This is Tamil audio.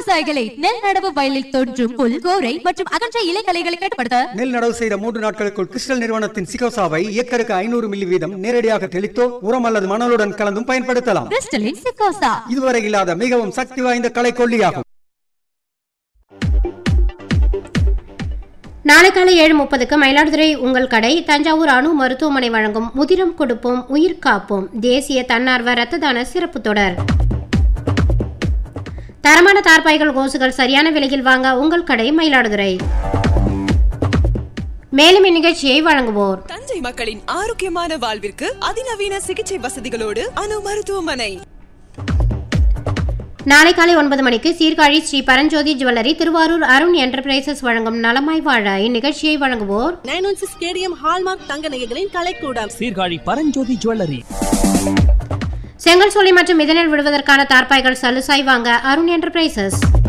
விவசாயிகளை நெல் நடவு வயலில் தோன்றும் புல் கோரை மற்றும் அகன்ற இலைகளைகளை கட்டுப்படுத்த நெல் நடவு செய்த மூன்று நாட்களுக்குள் கிறிஸ்டல் நிறுவனத்தின் சிகோசாவை ஏக்கருக்கு ஐநூறு மில்லி வீதம் நேரடியாக தெளித்தோ உரம் அல்லது மணலுடன் கலந்தும் பயன்படுத்தலாம் கிறிஸ்டலின் சிக்கோசா இதுவரை இல்லாத மிகவும் சக்தி வாய்ந்த களைக்கொல்லியாகும் நாளை காலை ஏழு முப்பதுக்கு மயிலாடுதுறை உங்கள் கடை தஞ்சாவூர் அணு மருத்துவமனை வழங்கும் முதிரம் கொடுப்போம் உயிர் காப்போம் தேசிய தன்னார்வ இரத்த தான சிறப்பு தொடர் தரமான தார்பாய்கள் கோசுகள் சரியான விலையில் வாங்க உங்கள் கடை மயிலாடுதுறை மேலும் இந்நிகழ்ச்சியை வழங்குவோர் தஞ்சை மக்களின் ஆரோக்கியமான வாழ்விற்கு அதிநவீன சிகிச்சை வசதிகளோடு அணு மருத்துவமனை நாளை காலை ஒன்பது மணிக்கு சீர்காழி ஸ்ரீ பரஞ்சோதி ஜுவல்லரி திருவாரூர் அருண் என்டர்பிரைசஸ் வழங்கும் நலமாய் வாழ இந்நிகழ்ச்சியை வழங்குவோர் nine one six stadium hallmark தங்க நகைகளின் கலைக்கூடம் சீர்காழி பரஞ்சோதி ஜுவல்லரி செங்கல் சோலை மற்றும் இதனில் விடுவதற்கான தார்பாய்கள் சலுசாய் வாங்க அருண் என்டர்பிரைசஸ்